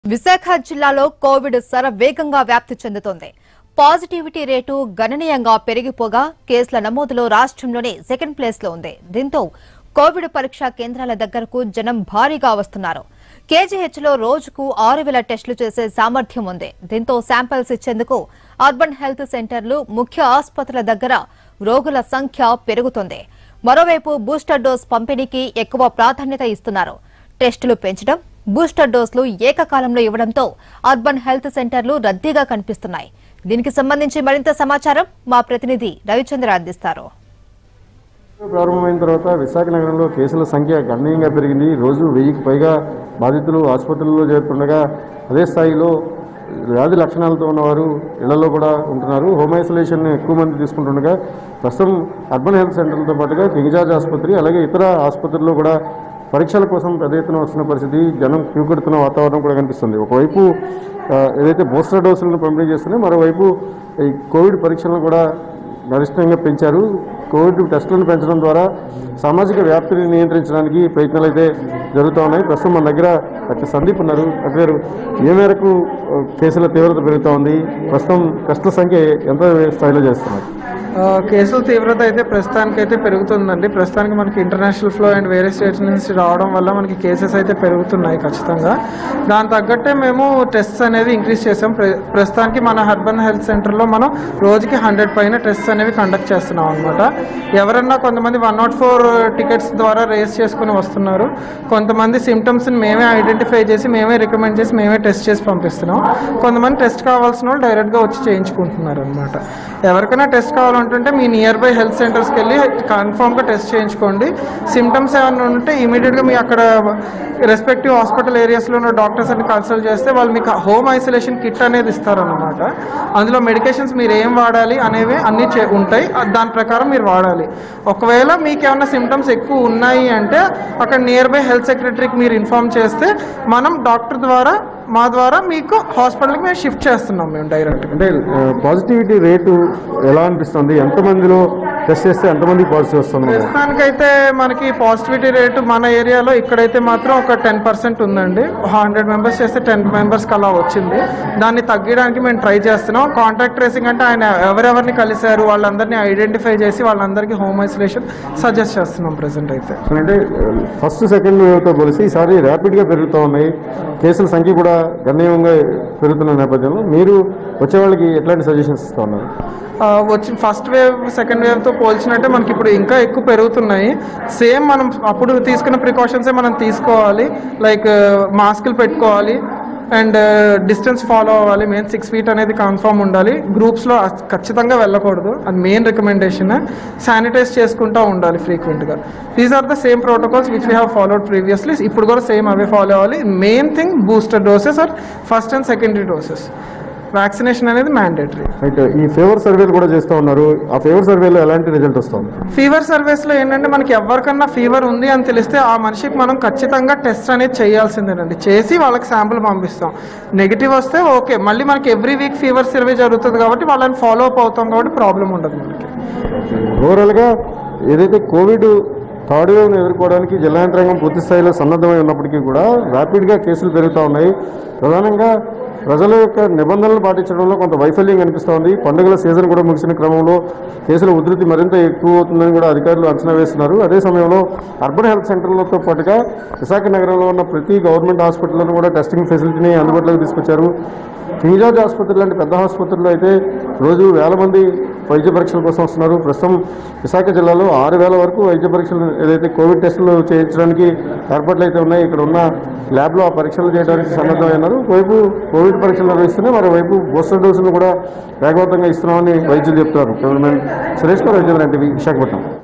విశాఖ జిల్లాలో కోవిడ్ శరవేగంగా వ్యాప్తి చెందుతోంది పాజిటివిటీ రేటు గణనీయంగా పెరిగిపోగా కేసుల నమోదులో రాష్ట్రంలోనే సెకండ్ ప్లేస్ లో ఉంది దీంతో కోవిడ్ పరీక్షా కేంద్రాల దగ్గరకు జనం భారీగా వస్తున్నారు కేజీహెచ్ లో రోజుకు ఆరు వేల టెస్టులు చేసే సామర్థ్యం ఉంది దీంతో శాంపిల్స్ ఇచ్చేందుకు అర్బన్ హెల్త్ సెంటర్లు ముఖ్య ఆసుపత్రుల దగ్గర రోగుల సంఖ్య పెరుగుతోంది మరోవైపు బూస్టర్ డోస్ పంపిణీకి ఎక్కువ ప్రాధాన్యత ఇస్తున్నారు టెస్టులు పెంచడం బూస్టర్ డోసులు ఏకకాలంలో ఇవ్వడంతో అర్బన్ హెల్త్ సెంటర్లు రద్దీగా కనిపిస్తున్నాయి దీనికి సంబంధించి మరింత సమాచారం మా ప్రతినిధి రవిచంద్ర అందిస్తారు ప్రారంభమైన తర్వాత విశాఖ నగరంలో కేసుల సంఖ్య గణనీయంగా పెరిగింది రోజు వెయ్యికి పైగా బాధితులు ఆసుపత్రుల్లో చేరుతుండగా అదే స్థాయిలో వ్యాధి లక్షణాలతో ఉన్నవారు ఇళ్లలో కూడా ఉంటున్నారు హోమ్ ఐసోలేషన్ ఎక్కువ మంది తీసుకుంటుండగా ప్రస్తుతం అర్బన్ హెల్త్ సెంటర్లతో పాటుగా కింగ్ జార్జ్ ఆసుపత్రి అలాగే ఇతర ఆసుపత్రుల్లో కూడా పరీక్షల కోసం పెద్ద ఎత్తున వస్తున్న పరిస్థితి జనం క్యూ కడుతున్న వాతావరణం కూడా కనిపిస్తుంది ఒకవైపు ఆ, ఏదైతే బూస్టర్ డోసులను పంపిణీ చేస్తున్నాయో మరోవైపు ఈ కోవిడ్ పరీక్షలను కూడా గరిష్టంగా పెంచారు కోవిడ్ టెస్టులను పెంచడం ద్వారా సామాజిక వ్యాప్తిని నియంత్రించడానికి ప్రయత్నాలు అయితే జరుగుతూ ఉన్నాయి ప్రస్తుతం మన దగ్గర డాక్టర్ సందీప్ ఉన్నారు డాక్టర్ గారు ఏ మేరకు ఆ, కేసుల తీవ్రత పెరుగుతూ ఉంది ప్రస్తుతం టెస్టుల సంఖ్య ఎంత స్థాయిలో చేస్తున్నారు ఆ, కేసుల తీవ్రత అయితే ప్రస్తుతానికైతే పెరుగుతుందండి ప్రస్తుతానికి మనకి ఇంటర్నేషనల్ ఫ్లో అండ్ వేరే స్టేట్స్ నుంచి రావడం వల్ల మనకి కేసెస్ అయితే పెరుగుతున్నాయి ఖచ్చితంగా దాని తగ్గట్టే మేము టెస్ట్స్ అనేది ఇంక్రీజ్ చేసాం ప్ర- ప్రస్తుతానికి మన హర్బన్ హెల్త్ సెంటర్లో మనం రోజుకి హండ్రెడ్ పైన టెస్ట్స్ అనేవి కండక్ట్ చేస్తున్నాం అనమాట ఎవరన్నా కొంతమంది వన్ నాట్ ఫోర్ టికెట్స్ ద్వారా రేస్ చేసుకుని వస్తున్నారు కొంతమంది సిమ్టమ్స్ని మేమే ఐడెంటిఫై చేసి మేమే రికమెండ్ చేసి మేమే టెస్ట్ చేసి పంపిస్తున్నాం కొంతమంది టెస్ట్ కావాల్సిన వాళ్ళు డైరెక్ట్గా వచ్చి చేయించుకుంటున్నారు అనమాట ఎవరికైనా టెస్ట్ కావాలంటుంటే మీ నియర్ బై హెల్త్ సెంటర్స్కి వెళ్ళి కన్ఫామ్గా టెస్ట్ చేయించుకోండి సిమ్టమ్స్ ఏమైనా ఉంటే ఇమీడియట్గా మీ అక్కడ రెస్పెక్టివ్ హాస్పిటల్ ఏరియాస్లో ఉన్న డాక్టర్స్ అని కన్సల్ట్ చేస్తే వాళ్ళు మీకు హోమ్ ఐసోలేషన్ కిట్ అనేది ఇస్తారన్నమాట అందులో మెడికేషన్స్ మీరు ఏం వాడాలి అనేవి అన్నీ చే ఉంటాయి ఆ- దాని ప్రకారం మీరు వాడాలి ఒకవేళ మీకు ఏమైనా సిమ్టమ్స్ ఎక్కువ ఉన్నాయి అంటే అక్కడ నియర్ బై హెల్త్ సెక్రటరీకి మీరు ఇన్ఫామ్ చేస్తే మనం డాక్టర్ ద్వారా మా ద్వారా మీకు హాస్పిటల్కి మేము షిఫ్ట్ చేస్తున్నాం మేము డైరెక్ట్గా అంటే పాజిటివిటీ రేటు ఎలా అనిపిస్తుంది ఎంతమందిలో టెస్ట్ చేస్తే ఎంతమంది పాజిటివ్ వస్తున్నారు ప్రస్తుతానికైతే మనకి పాజిటివిటీ రేటు మన ఏరియాలో ఇక్కడైతే మాత్రం ఒక టెన్ పర్సెంట్ ఉందండి హండ్రెడ్ మెంబర్స్ చేస్తే టెన్ మెంబర్స్కి అలా వచ్చింది దాన్ని తగ్గడానికి మేము ట్రై చేస్తున్నాం కాంటాక్ట్ ట్రేసింగ్ అంటే ఆయన ఎవరెవరిని కలిశారు వాళ్ళందరినీ ఐడెంటిఫై చేసి వాళ్ళందరికీ హోమ్ ఐసోలేషన్ సజెస్ట్ చేస్తున్నాం ప్రజెంట్ అయితే అంటే ఫస్ట్ సెకండ్ వేవ్తో పోలిసి ఈసారి ర్యాపిడ్గా పెరుగుతూ ఉన్నాయి కేసుల సంఖ్య కూడా గణనీయంగా పెరుగుతున్న నేపథ్యంలో మీరు వచ్చే వాళ్ళకి ఎట్లాంటి సజెషన్స్ ఇస్తూ ఉన్నారు ఆ, వచ్చి ఫస్ట్ వేవ్ సెకండ్ వేవ్తో పోల్చినట్టే మనకి ఇప్పుడు ఇంకా ఎక్కువ పెరుగుతున్నాయి సేమ్ మనం అప్పుడు తీసుకున్న ప్రికాషన్సే మనం తీసుకోవాలి లైక్ మాస్కులు పెట్టుకోవాలి అండ్ డిస్టెన్స్ ఫాలో అవ్వాలి మెయిన్ సిక్స్ ఫీట్ అనేది కన్ఫర్మ్ ఉండాలి గ్రూప్స్లో ఖచ్చితంగా వెళ్ళకూడదు అది మెయిన్ రికమెండేషన్ శానిటైజ్ చేసుకుంటూ ఉండాలి ఫ్రీక్వెంట్గా these are the same protocols which we have followed previously ఇప్పుడు కూడా సేమ్ అవే ఫాలో అవ్వాలి main thing booster doses are first and secondary doses vaccination అనేది మ్యాండేటరీ రైట్ ఈ ఫేవర్ సర్వేలు కూడా చేస్తూ ఉన్నారు ఆ ఫేవర్ సర్వేలో ఎలాంటి రిజల్ట్ వస్తుంది ఫీవర్ సర్వీస్లో ఏంటంటే మనకి ఎవరికన్నా ఫీవర్ ఉంది అని తెలిస్తే ఆ మనిషికి మనం ఖచ్చితంగా టెస్ట్ అనేది చేయాల్సిందేనండి చేసి వాళ్ళకి శాంపుల్ పంపిస్తాం నెగిటివ్ వస్తే ఓకే మళ్ళీ మనకి ఎవ్రీ వీక్ ఫీవర్ సర్వే జరుగుతుంది కాబట్టి వాళ్ళని ఫాలో అప్ అవుతాం కాబట్టి ప్రాబ్లం ఉండదు మనకి ఓవరాల్గా ఏదైతే కోవిడ్ థర్డ్ వేవ్ను ఎదుర్కోవడానికి జిల్లా యంత్రాంగం పూర్తి స్థాయిలో సన్నద్ధమై ఉన్నప్పటికీ కూడా ర్యాపిడ్గా కేసులు పెరుగుతూ ఉన్నాయి ప్రధానంగా ప్రజల యొక్క నిబంధనలు పాటించడంలో కొంత వైఫల్యం కనిపిస్తూ ఉంది పండుగల సీజన్ కూడా ముగిసిన క్రమంలో కేసుల ఉధృతి మరింత ఎక్కువ అవుతుందని కూడా అధికారులు అంచనా వేస్తున్నారు అదే సమయంలో అర్బన్ హెల్త్ సెంటర్లతో పాటుగా విశాఖ నగరంలో ఉన్న ప్రతి గవర్నమెంట్ హాస్పిటల్లో కూడా టెస్టింగ్ ఫెసిలిటీని అందుబాటులోకి తీసుకొచ్చారు కింగ్ జార్జ్ ఆసుపత్రి లాంటి పెద్ద ఆసుపత్రుల్లో అయితే రోజు వేల మంది వైద్య పరీక్షల కోసం వస్తున్నారు ప్రస్తుతం విశాఖ జిల్లాలో ఆరు వేల వరకు వైద్య పరీక్షలు ఏదైతే కోవిడ్ టెస్టులు చేయించడానికి ఏర్పాట్లు అయితే ఉన్నాయి ఇక్కడ ఉన్న ల్యాబ్లో ఆ పరీక్షలు చేయడానికి సన్నద్ధమైనారు వైపు కోవిడ్ పరీక్షలు నిర్వహిస్తున్నాయి మరోవైపు బూస్టర్ డోసులు కూడా వేగవంతంగా ఇస్తున్నామని వైద్యులు చెప్తున్నారు కెమెరామెన్ సురేష్ గారు వైద్యులు అంటే విశాఖపట్నం